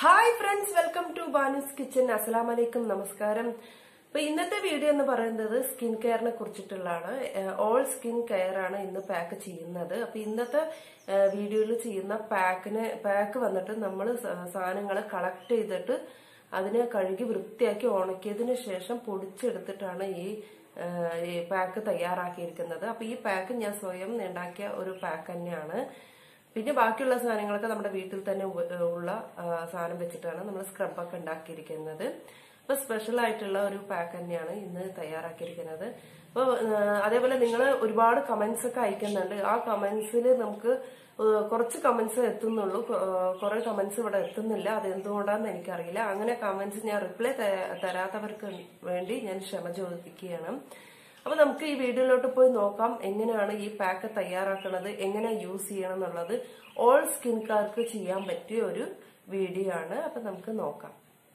hi friends welcome to Banu's kitchen അസ്സലാം വലൈക്കും നമസ്കാരം അപ്പൊ ഇന്നത്തെ വീഡിയോ എന്ന് പറയുന്നത് സ്കിൻ കെയറിനെ കുറിച്ചിട്ടുള്ളതാണ് ഓൾ സ്കിൻ കെയർ ആണ് ഇന്ന് പാക്ക് ചെയ്യുന്നത് അപ്പൊ ഇന്നത്തെ വീഡിയോയിൽ ചെയ്യുന്ന പാക്കിന് പാക്ക് വന്നിട്ട് നമ്മൾ സാധനങ്ങൾ കളക്ട് ചെയ്തിട്ട് അതിനെ കഴുകി വൃത്തിയാക്കി ഉണക്കിയതിന് ശേഷം പൊടിച്ചെടുത്തിട്ടാണ് ഈ ഈ പാക്ക് തയ്യാറാക്കിയിരിക്കുന്നത് അപ്പൊ ഈ പാക്ക് ഞാൻ സ്വയം ഉണ്ടാക്കിയ ഒരു പാക്ക് തന്നെയാണ് പിന്നെ ബാക്കിയുള്ള സാധനങ്ങളൊക്കെ നമ്മുടെ വീട്ടിൽ തന്നെ ഉള്ള സാധനം വെച്ചിട്ടാണ് നമ്മൾ സ്ക്രബൊക്കെ ഉണ്ടാക്കിയിരിക്കുന്നത് അപ്പൊ സ്പെഷ്യൽ ആയിട്ടുള്ള ഒരു പാക്ക് തന്നെയാണ് ഇന്ന് തയ്യാറാക്കിയിരിക്കുന്നത് അപ്പോൾ അതേപോലെ നിങ്ങൾ ഒരുപാട് കമന്റ്സ് ഒക്കെ അയക്കുന്നുണ്ട് ആ കമന്റ്സിൽ നമുക്ക് കുറച്ച് കമന്റ്സ് എത്തുന്നുള്ളൂ കുറെ കമന്റ്സ് ഇവിടെ എത്തുന്നില്ല അത് എന്തുകൊണ്ടാണെന്ന് എനിക്കറിയില്ല അങ്ങനെ കമന്റ്സ് ഞാൻ റിപ്ലൈ തരാത്തവർക്ക് വേണ്ടി ഞാൻ ക്ഷമ ചോദിക്കുകയാണ് അപ്പൊ നമുക്ക് ഈ വീഡിയോയിലോട്ട് പോയി നോക്കാം എങ്ങനെയാണ് ഈ പാക്ക് തയ്യാറാക്കുന്നത് എങ്ങനെ യൂസ് ചെയ്യണം എന്നുള്ളത് ഓൾ സ്കിൻകാർക്ക് ചെയ്യാൻ പറ്റിയ ഒരു വീഡിയോ ആണ് അപ്പൊ നമുക്ക് നോക്കാം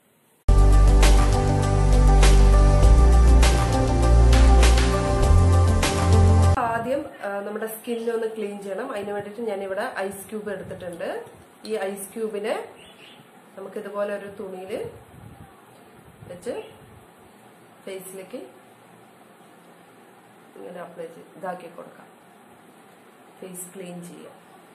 ആദ്യം നമ്മുടെ സ്കിന്നെ ഒന്ന് ക്ലീൻ ചെയ്യണം അതിന് വേണ്ടിയിട്ട് ഞാൻ ഇവിടെ ഐസ് ക്യൂബ് എടുത്തിട്ടുണ്ട് ഈ ഐസ് ക്യൂബിനെ നമുക്ക് ഇതുപോലെ ഒരു തുണിയിൽ വെച്ച് ഫേസിലേക്ക് ഇങ്ങനെ അപ്ലൈ ചെയ്ത് ഇതാക്കി കൊടുക്കാം ഫേസ് ക്ലീൻ ചെയ്യാം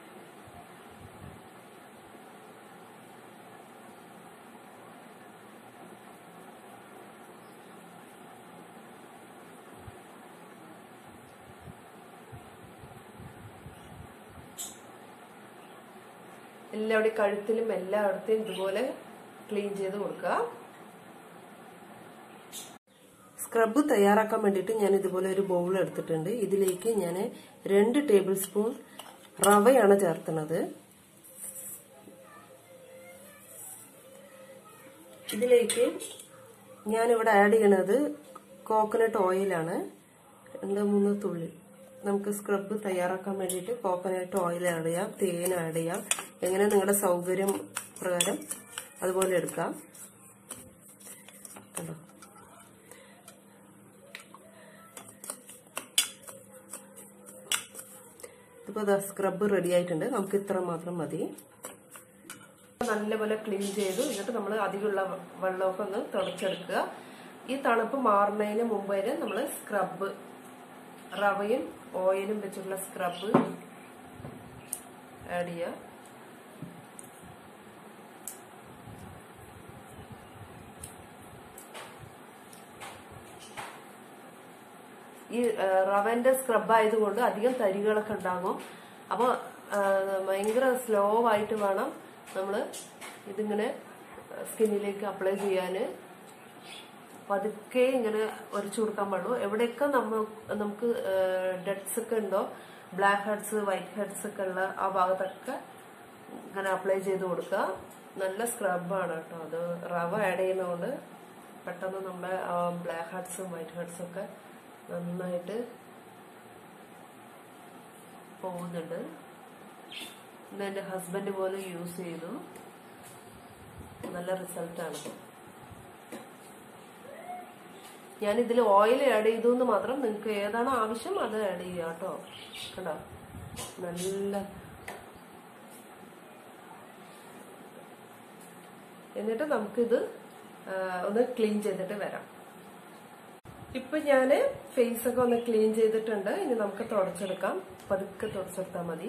എല്ലാവിടെയും കഴുത്തിലും എല്ലായിടത്തും ഇതുപോലെ ക്ലീൻ ചെയ്ത് കൊടുക്കുക സ്ക്രബ് തയ്യാറാക്കാൻ വേണ്ടിയിട്ട് ഞാൻ ഇതുപോലെ ഒരു ബൗൾ എടുത്തിട്ടുണ്ട് ഇതിലേക്ക് ഞാൻ രണ്ട് ടേബിൾ സ്പൂൺ റവയാണ് ചേർക്കുന്നത് ഇതിലേക്ക് ഞാനിവിടെ ആഡ് ചെയ്യണത് കോക്കനട്ട് ഓയിലാണ് രണ്ട് മൂന്ന് തുള്ളി നമുക്ക് സ്ക്രബ് തയ്യാറാക്കാൻ വേണ്ടിയിട്ട് കോക്കനട്ട് ഓയിൽ ആഡ് ചെയ്യാം തേൻ ആഡ് ചെയ്യാം എങ്ങനെ നിങ്ങളുടെ സൗകര്യം പ്രകാരം അതുപോലെ എടുക്കാം കണ്ടോ ഇപ്പോൾ സ്ക്രബ് റെഡി ആയിട്ടുണ്ട് നമുക്ക് ഇത്ര മാത്രം മതി നല്ലപോലെ ക്ലീൻ ചെയ്തു എന്നിട്ട് നമ്മൾ അധികമുള്ള വെള്ളമൊക്കെ ഒന്ന് തുടച്ചെടുക്കുക ഈ തണുപ്പ് മാറുന്നതിന് മുമ്പ് വരെ നമ്മൾ സ്ക്രബ് റവയും ഓയിലും വെച്ചിട്ടുള്ള സ്ക്രബ് ആഡ് ചെയ്യുക ഈ റവന്റെ സ്ക്രബ് ആയതുകൊണ്ട് അധികം തരികളൊക്കെ ഉണ്ടാകും അപ്പോൾ ഭയങ്കര സ്ലോ ആയിട്ട് വേണം നമ്മൾ ഇതിങ്ങനെ സ്കിന്നിലേക്ക് അപ്ലൈ ചെയ്യാൻ പതുക്കെ ഇങ്ങനെ ഉരച്ചു കൊടുക്കാൻ പാടുള്ളൂ എവിടെയൊക്കെ നമ്മൾ നമുക്ക് ഡെഡ്സ് ഒക്കെ ഉണ്ടോ ബ്ലാക്ക് ഹെഡ്സ് വൈറ്റ് ഹെഡ്സ് ഒക്കെ ഉള്ള ആ ഭാഗത്തൊക്കെ ഇങ്ങനെ അപ്ലൈ ചെയ്ത് കൊടുക്കുക നല്ല സ്ക്രബാണ് കേട്ടോ അത് റവ ആഡ് ചെയ്യുന്നതുകൊണ്ട് പെട്ടെന്ന് നമ്മുടെ ബ്ലാക്ക് ഹെഡ്സും വൈറ്റ് ഹെഡ്സും ഒക്കെ നന്നായിട്ട് പോകുന്നുണ്ട് ഇന്ന് എൻ്റെ ഹസ്ബൻഡ് പോലും യൂസ് ചെയ്തു നല്ല റിസൾട്ടാണ് ഞാൻ ഇതിൽ ഓയിൽ ആഡ് ചെയ്തു എന്ന് മാത്രം നിങ്ങൾക്ക് ഏതാണോ ആവശ്യം അത് ആഡ് ചെയ്യുക കേട്ടോ കണ്ടോ നല്ല എന്നിട്ട് നമുക്കിത് ഒന്ന് ക്ലീൻ ചെയ്തിട്ട് വരാം ഇപ്പൊ ഞാന് ഫേസ് ഒക്കെ ഒന്ന് ക്ലീൻ ചെയ്തിട്ടുണ്ട് ഇനി നമുക്ക് തുടച്ചെടുക്കാം പതുക്കെ തുടച്ചെടുത്താൽ മതി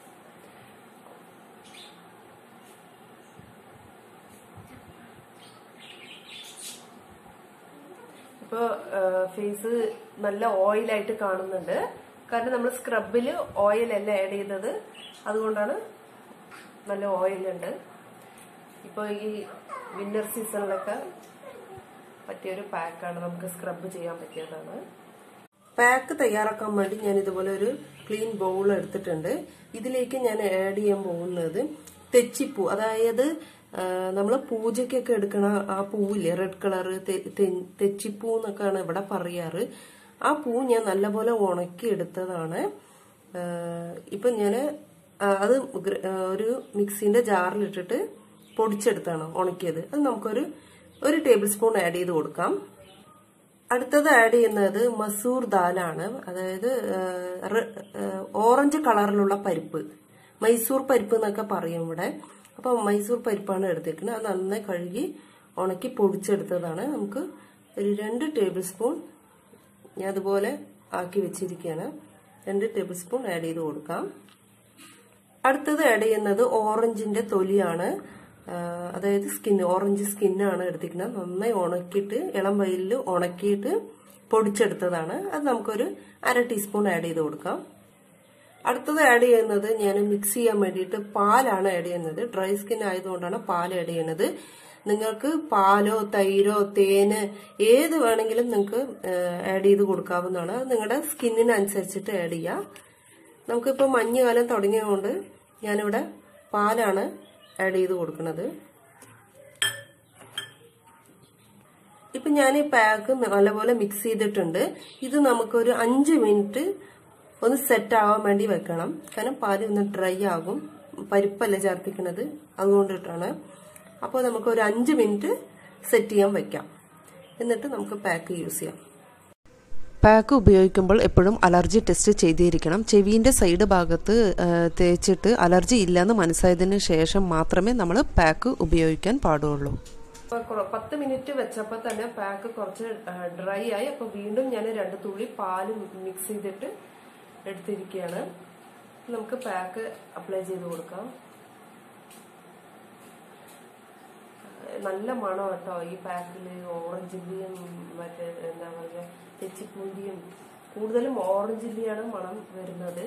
ഇപ്പൊ ഫേസ് നല്ല ഓയിലായിട്ട് കാണുന്നുണ്ട് കാരണം നമ്മൾ സ്ക്രബില് ഓയിൽ അല്ല ആഡ് ചെയ്തത് അതുകൊണ്ടാണ് നല്ല ഓയിലുണ്ട് ഇപ്പൊ ഈ വിന്റർ സീസണിലൊക്കെ പറ്റിയൊരു പാക്കാണ് നമുക്ക് സ്ക്രബ് ചെയ്യാൻ പറ്റിയതാണ് പാക്ക് തയ്യാറാക്കാൻ വേണ്ടി ഞാൻ ഇതുപോലെ ഒരു ക്ലീൻ ബൗൾ എടുത്തിട്ടുണ്ട് ഇതിലേക്ക് ഞാൻ ആഡ് ചെയ്യാൻ പോകുന്നത് തെച്ചിപ്പൂ അതായത് നമ്മൾ പൂജയ്ക്കൊക്കെ എടുക്കണ ആ പൂവില്ലേ റെഡ് കളറ് തെച്ചിപ്പൂ എന്നൊക്കെയാണ് ഇവിടെ പറയാറ് ആ പൂ ഞാൻ നല്ലപോലെ ഉണക്കി എടുത്തതാണ് ഇപ്പൊ ഞാൻ അത് ഒരു മിക്സിന്റെ ജാറിലിട്ടിട്ട് പൊടിച്ചെടുത്താണ് ഉണക്കിയത് അത് നമുക്കൊരു ഒരു ടേബിൾ സ്പൂൺ ആഡ് ചെയ്ത് കൊടുക്കാം അടുത്തത് ആഡ് ചെയ്യുന്നത് മസൂർ ദാലാണ് അതായത് ഓറഞ്ച് കളറിലുള്ള പരിപ്പ് മൈസൂർ പരിപ്പ് എന്നൊക്കെ പറയും ഇവിടെ അപ്പോൾ മൈസൂർ പരിപ്പാണ് എടുത്തിരിക്കുന്നത് അത് നന്നായി കഴുകി ഉണക്കി പൊടിച്ചെടുത്തതാണ് നമുക്ക് ഒരു രണ്ട് ടേബിൾ സ്പൂൺ ഞാൻ അതുപോലെ ആക്കി വെച്ചിരിക്കുകയാണ് രണ്ട് ടേബിൾ സ്പൂൺ ആഡ് ചെയ്ത് കൊടുക്കാം അടുത്തത് ആഡ് ചെയ്യുന്നത് ഓറഞ്ചിന്റെ തൊലിയാണ് അതായത് സ്കിൻ ഓറഞ്ച് സ്കിന്നാണ് എടുത്തിരിക്കുന്നത് നന്നായി ഉണക്കിയിട്ട് ഇളം വെയിലിൽ ഉണക്കിയിട്ട് പൊടിച്ചെടുത്തതാണ് അത് നമുക്കൊരു അര ടീസ്പൂൺ ആഡ് ചെയ്ത് കൊടുക്കാം അടുത്തത് ആഡ് ചെയ്യുന്നത് ഞാൻ മിക്സ് ചെയ്യാൻ വേണ്ടിയിട്ട് പാലാണ് ആഡ് ചെയ്യുന്നത് ഡ്രൈ സ്കിൻ ആയതുകൊണ്ടാണ് പാൽ ആഡ് ചെയ്യുന്നത് നിങ്ങൾക്ക് പാലോ തൈരോ തേന് ഏത് വേണമെങ്കിലും നിങ്ങൾക്ക് ആഡ് ചെയ്ത് കൊടുക്കാവുന്നതാണ് അത് നിങ്ങളുടെ സ്കിന്നിനനുസരിച്ചിട്ട് ആഡ് ചെയ്യാം നമുക്കിപ്പോൾ മഞ്ഞുകാലം തുടങ്ങിയതുകൊണ്ട് ഞാനിവിടെ പാലാണ് ആഡ് ചെയ്ത് കൊടുക്കുന്നത് ഇപ്പം ഞാൻ ഈ പാക്ക് നല്ലപോലെ മിക്സ് ചെയ്തിട്ടുണ്ട് ഇത് നമുക്കൊരു അഞ്ച് മിനിറ്റ് ഒന്ന് സെറ്റ് ആവാൻ വേണ്ടി വെക്കണം കാരണം പാല് ഒന്ന് ഡ്രൈ ആകും പരിപ്പല്ല ചേർത്തിക്കുന്നത് അതുകൊണ്ടിട്ടാണ് അപ്പോൾ നമുക്ക് ഒരു അഞ്ച് മിനിറ്റ് സെറ്റ് ചെയ്യാൻ വെക്കാം എന്നിട്ട് നമുക്ക് പാക്ക് യൂസ് ചെയ്യാം പാക്ക് ഉപയോഗിക്കുമ്പോൾ എപ്പോഴും അലർജി ടെസ്റ്റ് ചെയ്തിരിക്കണം ചെവിൻ്റെ സൈഡ് ഭാഗത്ത് തേച്ചിട്ട് അലർജി ഇല്ലെന്ന് മനസ്സിലായതിനു ശേഷം മാത്രമേ നമ്മൾ പാക്ക് ഉപയോഗിക്കാൻ പാടുള്ളൂ പത്ത് മിനിറ്റ് വെച്ചപ്പോൾ തന്നെ പാക്ക് കുറച്ച് ഡ്രൈ ആയി അപ്പോൾ വീണ്ടും ഞാൻ രണ്ട് തുള്ളി പാല് മിക്സ് ചെയ്തിട്ട് എടുത്തിരിക്കുകയാണ് നമുക്ക് പാക്ക് അപ്ലൈ ചെയ്ത് കൊടുക്കാം നല്ല മണം കേട്ടോ ഈ പാക്കിൽ ഓറഞ്ചിന്റെയും മറ്റേ എന്താ പറയുക തെച്ചിപ്പൂന്റെയും കൂടുതലും ഓറഞ്ചിന്റെയാണ് മണം വരുന്നത്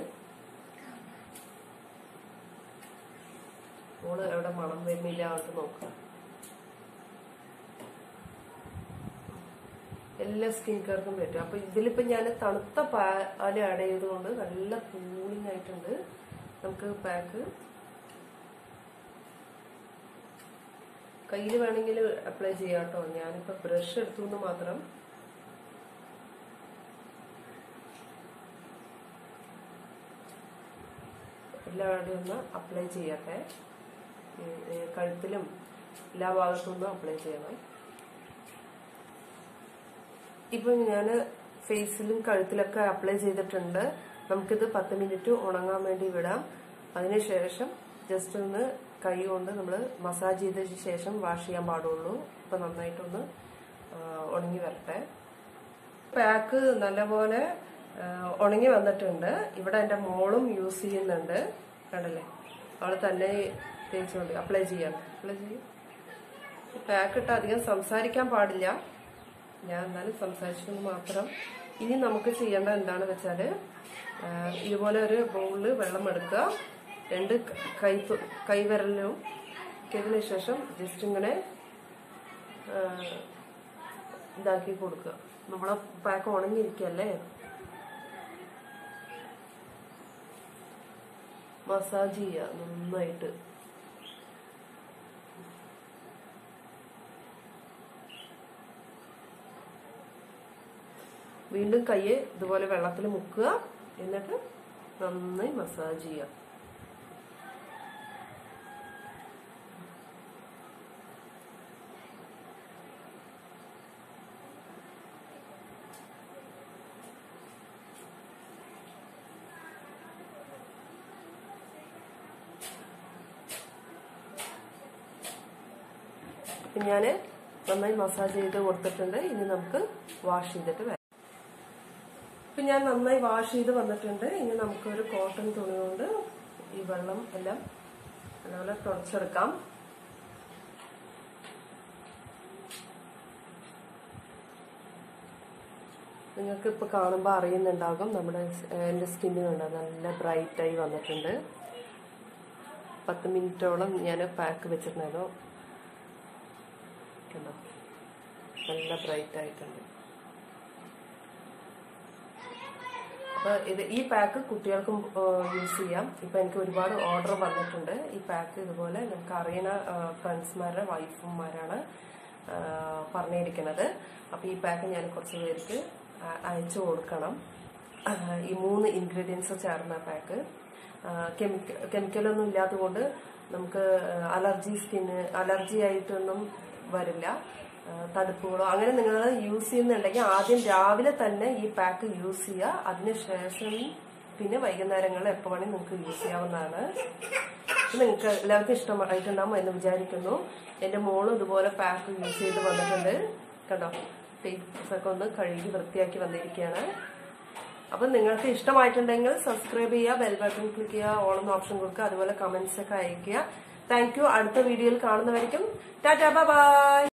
മോള് എവിടെ മണം വരുന്നില്ല അവർക്ക് നോക്കാം എല്ലാ സ്കിൻ കെയർക്കും പറ്റും അപ്പൊ ഇതിലിപ്പോ ഞാൻ തണുത്ത പാല് ആഡ് ചെയ്തുകൊണ്ട് നല്ല കൂളിംഗ് ആയിട്ടുണ്ട് നമുക്ക് പാക്ക് കയ്യിൽ വേണമെങ്കിൽ അപ്ലൈ ചെയ്യാം കേട്ടോ ഞാനിപ്പോ ബ്രഷ് എടുത്തു എന്ന് മാത്രം എല്ലാവരുടെയും ഒന്ന് അപ്ലൈ ചെയ്യട്ടെ കഴുത്തിലും എല്ലാ ഭാഗത്തും ഒന്ന് അപ്ലൈ ചെയ്യണം ഇപ്പം ഞാൻ ഫേസിലും കഴുത്തിലൊക്കെ അപ്ലൈ ചെയ്തിട്ടുണ്ട് നമുക്കിത് പത്ത് മിനിറ്റ് ഉണങ്ങാൻ വേണ്ടി വിടാം അതിനുശേഷം ജസ്റ്റ് ഒന്ന് കൈ കൊണ്ട് നമ്മൾ മസാജ് ചെയ്തതിന് ശേഷം വാഷ് ചെയ്യാൻ പാടുള്ളൂ ഇപ്പൊ നന്നായിട്ടൊന്ന് ഉണങ്ങി വരട്ടെ പാക്ക് നല്ലപോലെ ഉണങ്ങി വന്നിട്ടുണ്ട് ഇവിടെ എൻ്റെ മോളും യൂസ് ചെയ്യുന്നുണ്ട് കണ്ടല്ലേ അവൾ തന്നെ തേച്ചുകൊണ്ട് അപ്ലൈ ചെയ്യാം അപ്ലൈ ചെയ്യും പാക്ക് ഇട്ട് അധികം സംസാരിക്കാൻ പാടില്ല ഞാൻ എന്നാലും സംസാരിച്ചെന്ന് മാത്രം ഇനി നമുക്ക് ചെയ്യേണ്ടത് എന്താണെന്ന് വെച്ചാൽ ഇതുപോലെ ഒരു ബൗളിൽ വെള്ളം എടുക്കുക രണ്ട് കൈ കൈവിരലിനും ഇതിന് ശേഷം ജസ്റ്റ് ഇങ്ങനെ ഇതാക്കി കൊടുക്കുക നമ്മളെ പാക്ക് ഉണങ്ങിയിരിക്കല്ലേ മസാജ് ചെയ്യുക നന്നായിട്ട് വീണ്ടും കയ്യെ ഇതുപോലെ വെള്ളത്തിൽ മുക്കുക എന്നിട്ട് നന്നായി മസാജ് ചെയ്യുക ഞാൻ നന്നായി മസാജ് ചെയ്ത് കൊടുത്തിട്ടുണ്ട് ഇനി നമുക്ക് വാഷ് ചെയ്തിട്ട് വരാം ഇപ്പൊ ഞാൻ നന്നായി വാഷ് ചെയ്ത് വന്നിട്ടുണ്ട് ഇനി നമുക്കൊരു കോട്ടൺ തുണി കൊണ്ട് ഈ വെള്ളം എല്ലാം നല്ലപോലെ തുടച്ചെടുക്കാം നിങ്ങൾക്ക് ഇപ്പൊ കാണുമ്പോൾ അറിയുന്നുണ്ടാകും നമ്മുടെ എന്റെ സ്കിന്ന് കണ്ട നല്ല ബ്രൈറ്റ് ആയി വന്നിട്ടുണ്ട് പത്ത് മിനിറ്റോളം ഞാൻ പാക്ക് വെച്ചിട്ടുണ്ടായിരുന്നു കണ്ടോ നല്ല ബ്രൈറ്റ് ആയിട്ടുണ്ട് അപ്പൊ ഇത് ഈ പാക്ക് കുട്ടികൾക്കും യൂസ് ചെയ്യാം ഇപ്പൊ എനിക്ക് ഒരുപാട് ഓർഡർ വന്നിട്ടുണ്ട് ഈ പാക്ക് ഇതുപോലെ നമുക്ക് അറിയുന്ന ഫ്രണ്ട്സ്മാരുടെ വൈഫുമാരാണ് പറഞ്ഞിരിക്കുന്നത് അപ്പൊ ഈ പാക്ക് ഞാൻ കുറച്ച് പേർക്ക് അയച്ചു കൊടുക്കണം ഈ മൂന്ന് ഇൻഗ്രീഡിയൻസ് ചേർന്ന പാക്ക് കെമിക്കലൊന്നും ഇല്ലാത്തതുകൊണ്ട് നമുക്ക് അലർജി സ്കിന്ന് അലർജി ആയിട്ടൊന്നും വരില്ല തടുപ്പുകളോ അങ്ങനെ നിങ്ങൾ യൂസ് ചെയ്യുന്നുണ്ടെങ്കിൽ ആദ്യം രാവിലെ തന്നെ ഈ പാക്ക് യൂസ് ചെയ്യുക അതിനുശേഷം പിന്നെ വൈകുന്നേരങ്ങളിൽ എപ്പോൾ വേണമെങ്കിൽ നിങ്ങൾക്ക് യൂസ് ചെയ്യാവുന്നതാണ് ഇത് നിങ്ങൾക്ക് എല്ലാവർക്കും ഇഷ്ടമായിട്ടുണ്ടാവും എന്ന് വിചാരിക്കുന്നു എന്റെ മോളും ഇതുപോലെ പാക്ക് യൂസ് ചെയ്ത് വന്നിട്ടുണ്ട് കണ്ടോ ഫേസ് ഒക്കെ ഒന്ന് കഴുകി വൃത്തിയാക്കി വന്നിരിക്കുകയാണ് അപ്പം നിങ്ങൾക്ക് ഇഷ്ടമായിട്ടുണ്ടെങ്കിൽ സബ്സ്ക്രൈബ് ചെയ്യുക ബെൽ ബട്ടൺ ക്ലിക്ക് ചെയ്യുക ഓൾ എന്ന ഓപ്ഷൻ കൊടുക്കുക അതുപോലെ കമന്റ്സ് ഒക്കെ അയക്കുക താങ്ക് യു അടുത്ത വീഡിയോയിൽ കാണുന്നവരിക്കും ടാറ്റാ ബൈ